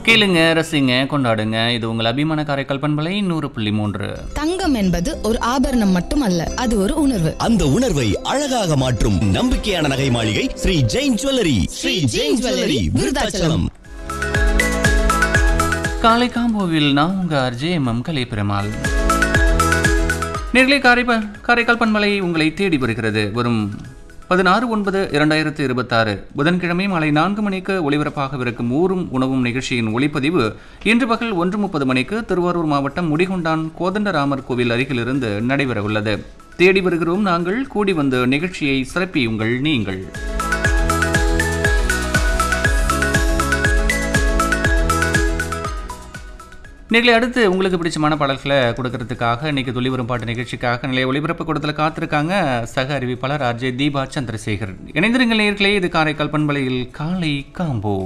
கேளுங்க ரசிங்க கொண்டாடுங்க இது உங்கள் அபிமான காரைக்கால் பண்பலை நூறு புள்ளி மூன்று தங்கம் என்பது ஒரு ஆபரணம் மட்டுமல்ல அது ஒரு உணர்வு அந்த உணர்வை அழகாக மாற்றும் நம்பிக்கையான நகை மாளிகை ஸ்ரீ ஜெயின் ஜுவல்லரி ஸ்ரீ ஜெயின் ஜுவல்லரி விருதாச்சலம் காலை காம்போவில் நான் உங்க அர்ஜே எம் கலை பெருமாள் நேர்களை காரை காரைக்கால் பண்பலை உங்களை தேடி வருகிறது வரும் பதினாறு ஒன்பது இரண்டாயிரத்து இருபத்தாறு புதன்கிழமை மாலை நான்கு மணிக்கு ஒளிபரப்பாகவிருக்கும் ஊரும் உணவும் நிகழ்ச்சியின் ஒளிப்பதிவு இன்று பகல் ஒன்று முப்பது மணிக்கு திருவாரூர் மாவட்டம் முடிகொண்டான் கோதண்டராமர் கோவில் அருகிலிருந்து நடைபெறவுள்ளது தேடி வருகிறோம் நாங்கள் கூடி வந்து நிகழ்ச்சியை சிறப்பியுங்கள் நீங்கள் நீங்களே அடுத்து உங்களுக்கு பிடிச்சமான பாடல்களை கொடுக்கறதுக்காக இன்னைக்கு துளி வரும் பாட்டு நிகழ்ச்சிக்காக நிலைய ஒளிபரப்பு கூடத்துல காத்திருக்காங்க சக அறிவிப்பாளர் ஆர்ஜே தீபா சந்திரசேகர் இணைந்திருங்கள் நேர்களே இது காரைக்கால் பண்பலையில் காலை காம்போ